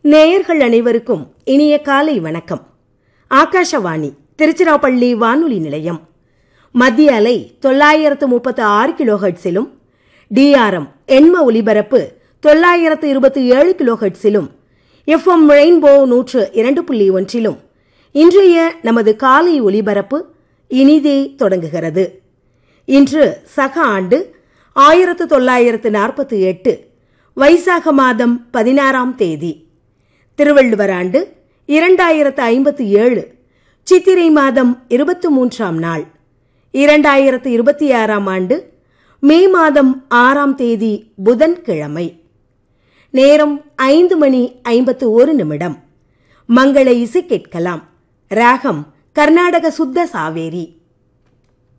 நேயர்கள் அனைவருக்கும் இனிய காலை வணக்கம் ஆகாஷவாணி திருச்சிராப்பள்ளி வானொலி நிலையம் மத்திய அலை தொள்ளாயிரத்து முப்பத்து ஆறு கிலோஹெட்ஸிலும் டிஆர்எம் எண்ம ஒலிபரப்பு தொள்ளாயிரத்து இருபத்தி ஏழு கிலோஹெட்ஸிலும் எஃப்எம் ரெயின்போ நூற்று இரண்டு புள்ளி ஒன்றிலும் இன்றைய நமது காலை ஒலிபரப்பு இனிதே தொடங்குகிறது இன்று சக ஆண்டு ஆயிரத்து தொள்ளாயிரத்து நாற்பத்தி எட்டு வைசாக மாதம் பதினாறாம் தேதி திருவள்ளுவர் ஆண்டு இரண்டாயிரத்து ஐம்பத்தி ஏழு சித்திரை மாதம் இருபத்தி மூன்றாம் நாள் இரண்டாயிரத்து இருபத்தி ஆறாம் ஆண்டு மே மாதம் ஆறாம் தேதி புதன்கிழமை நேரம் ஐந்து மணி ஐம்பத்து ஒரு நிமிடம் மங்கள இசை கேட்கலாம் ராகம் கர்நாடக சுத்த சாவேரி